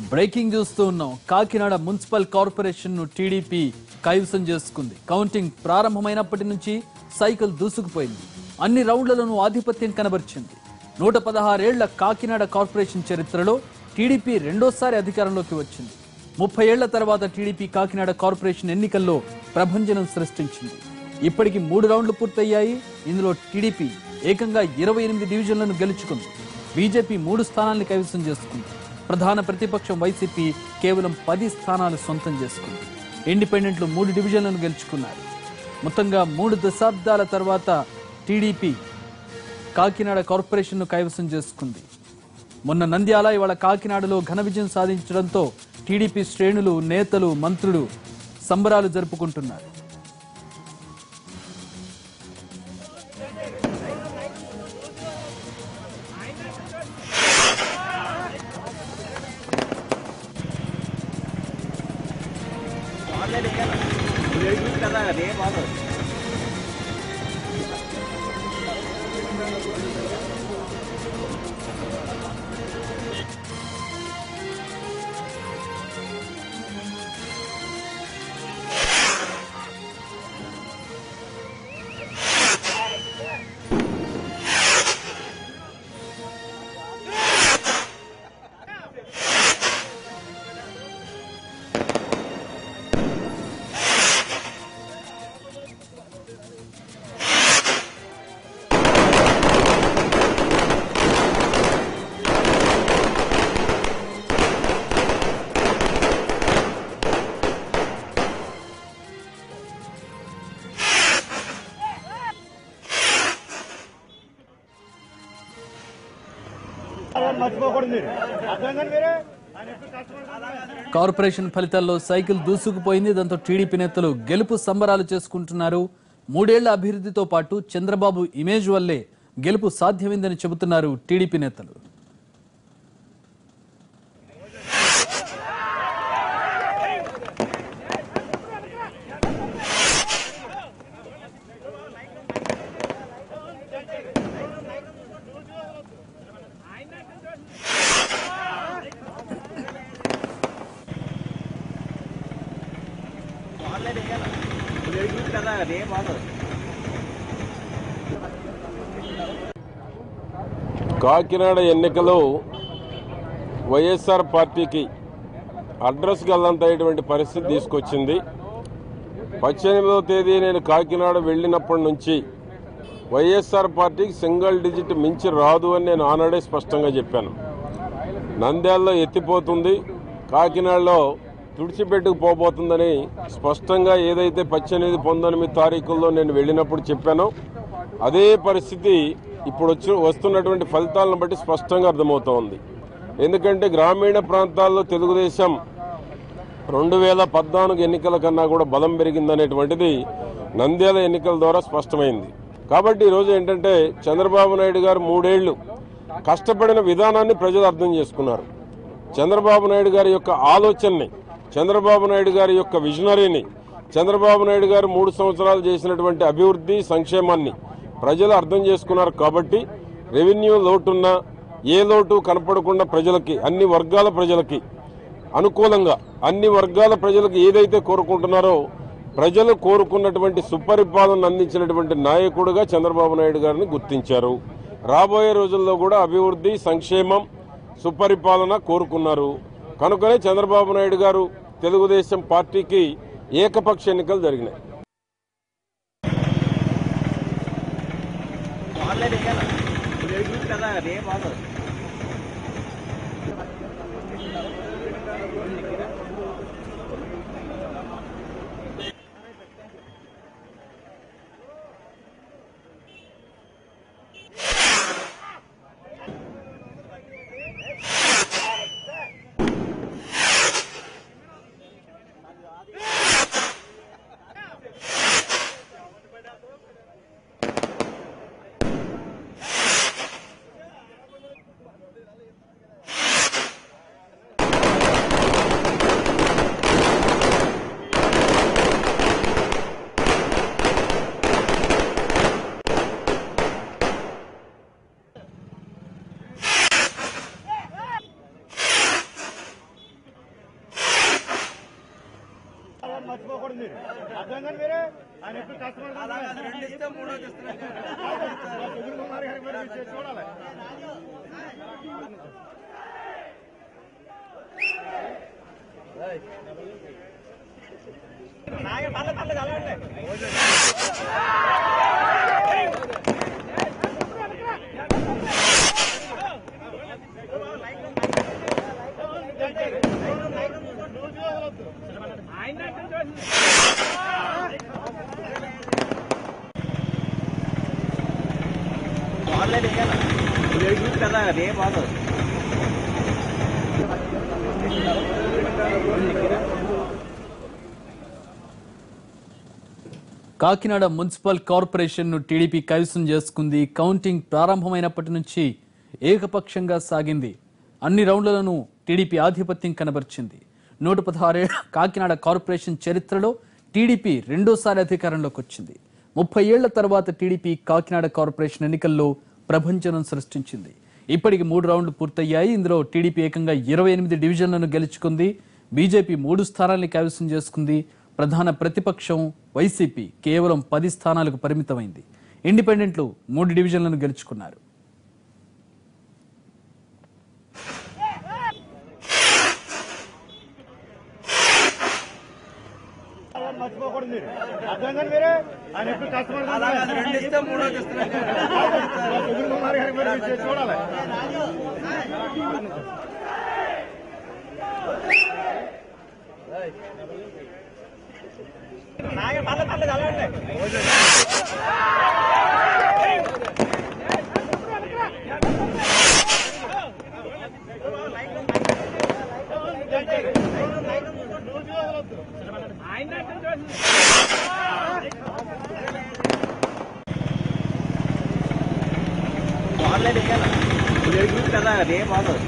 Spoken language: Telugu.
బ్రేకింగ్ చూస్తూ ఉన్నాం కాకినాడ మున్సిపల్ కార్పొరేషన్ ను టీడీపీ కైవసం చేసుకుంది కౌంటింగ్ ప్రారంభమైనప్పటి నుంచి సైకిల్ దూసుకుపోయింది అన్ని రౌండ్లలోనూ ఆధిపత్యం కనబరిచింది నూట పదహారేళ్ల కాకినాడ కార్పొరేషన్ చరిత్రలో టీడీపీ రెండోసారి అధికారంలోకి వచ్చింది ముప్పై ఏళ్ల తర్వాత టీడీపీ కాకినాడ కార్పొరేషన్ ఎన్నికల్లో ప్రభంజనం సృష్టించింది ఇప్పటికి మూడు రౌండ్లు పూర్తయ్యాయి ఇందులో టీడీపీ ఏకంగా ఇరవై ఎనిమిది డివిజన్లను గెలుచుకుంది బీజేపీ మూడు స్థానాల్ని కైవసం చేసుకుంది ప్రధాన ప్రతిపక్షం వైసీపీ కేవలం పది స్థానాలు సొంతం చేసుకుంది ఇండిపెండెంట్లు మూడు డివిజన్లను గెలుచుకున్నారు మొత్తంగా మూడు దశాబ్దాల తర్వాత టీడీపీ కాకినాడ కార్పొరేషన్ను కైవసం చేసుకుంది మొన్న నంద్యాల ఇవాళ కాకినాడలో ఘన విజయం సాధించడంతో టీడీపీ శ్రేణులు నేతలు మంత్రులు సంబరాలు జరుపుకుంటున్నారు మర్చిపోకూడదు మీరు అర్థం కానీ మీరే కార్పొరేషన్ ఫలితాల్లో సైకిల్ దూసుకుపోయింది దాంతో టీడీపీ నేతలు గెలుపు సంబరాలు చేసుకుంటున్నారు మూడేళ్ల అభివృద్ధితో పాటు చంద్రబాబు ఇమేజ్ వల్లే గెలుపు సాధ్యమైందని చెబుతున్నారు టీడీపీ నేతలు కదా రే బాబు కాకినాడ ఎన్నికలు వైఎస్ఆర్ పార్టీకి అడ్రస్ గల్లంతయ్యేటువంటి పరిస్థితి తీసుకొచ్చింది పద్దెనిమిదవ తేదీ నేను కాకినాడ వెళ్ళినప్పటి నుంచి వైఎస్ఆర్ పార్టీకి సింగిల్ డిజిట్ మించి రాదు అని నేను ఆనాడే స్పష్టంగా చెప్పాను నంద్యాలలో ఎత్తిపోతుంది కాకినాడలో తుడిచిపెట్టుకు పోబోతుందని స్పష్టంగా ఏదైతే పద్దెనిమిది పంతొమ్మిది తారీఖుల్లో నేను వెళ్ళినప్పుడు చెప్పానో అదే పరిస్థితి ఇప్పుడు వచ్చి వస్తున్నటువంటి ఫలితాలను బట్టి స్పష్టంగా అర్థమవుతోంది ఎందుకంటే గ్రామీణ ప్రాంతాల్లో తెలుగుదేశం రెండు వేల పద్నాలుగు ఎన్నికల కన్నా కూడా బలం పెరిగిందనేటువంటిది నంద్యాల ఎన్నికల ద్వారా స్పష్టమైంది కాబట్టి ఈరోజు ఏంటంటే చంద్రబాబు నాయుడు గారు మూడేళ్లు కష్టపడిన విధానాన్ని ప్రజలు అర్థం చేసుకున్నారు చంద్రబాబు నాయుడు గారి యొక్క ఆలోచనని చంద్రబాబు నాయుడు గారి యొక్క విజనరీని చంద్రబాబు నాయుడు గారు మూడు సంవత్సరాలు చేసినటువంటి అభివృద్ధి సంక్షేమాన్ని ప్రజలు అర్థం చేసుకున్నారు కాబట్టి రెవెన్యూ లోటున్నా ఏ లోటు కనపడకుండా ప్రజలకి అన్ని వర్గాల ప్రజలకి అనుకూలంగా అన్ని వర్గాల ప్రజలకు ఏదైతే కోరుకుంటున్నారో ప్రజలు కోరుకున్నటువంటి సుపరిపాలన అందించినటువంటి నాయకుడిగా చంద్రబాబు నాయుడు గారిని గుర్తించారు రాబోయే రోజుల్లో కూడా అభివృద్ధి సంక్షేమం సుపరిపాలన కోరుకున్నారు కనుకనే చంద్రబాబు నాయుడు గారు తెలుగుదేశం పార్టీకి ఏకపక్ష ఎన్నికలు జరిగినాయి ఆన్లైన్ కదా రే బాబు మర్చిపోకూడదు మీరు అర్థం కానీ మీరే ఆయన ఎప్పుడు కస్టమర్ రెండు ఇస్తే మూడోది ఇస్తున్నారు చూడాలి ఆన్లైన్ గ్రూప్ కదా రేపు ఆగదు కాకినాడ మున్సిపల్ కార్పొరేషన్ ను టీడీపీ కైవసం చేసుకుంది కౌంటింగ్ ప్రారంభమైనప్పటి నుంచి ఏకపక్షంగా సాగింది అన్ని రౌండ్లను టీడీపీ ఆధిపత్యం కనబర్చింది నూట పదహారే కాకినాడ కార్పొరేషన్ చరిత్రలో టీడీపీ రెండోసారి అధికారంలోకి వచ్చింది ముప్పై ఏళ్ల తర్వాత టీడీపీ కాకినాడ కార్పొరేషన్ ఎన్నికల్లో ప్రభంజనం సృష్టించింది ఇప్పటికి మూడు రౌండ్లు పూర్తయ్యాయి ఇందులో టీడీపీ ఏకంగా ఇరవై ఎనిమిది డివిజన్లను గెలుచుకుంది బీజేపీ మూడు స్థానాల్ని కైవసం చేసుకుంది ప్రధాన ప్రతిపక్షం వైసీపీ కేవలం పది స్థానాలకు పరిమితమైంది ఇండిపెండెంట్లు మూడు డివిజన్లను గెలుచుకున్నారు మర్చిపోకూడదు మీరు అర్థం కానీ మీరే ఆయన ఎప్పుడు కస్టమర్ రెండు ఇస్తే మూడోది ఇస్తున్నారు చూడాలి ఆన్లైన్ గ్రూప్ కదా రేపు ఆగదు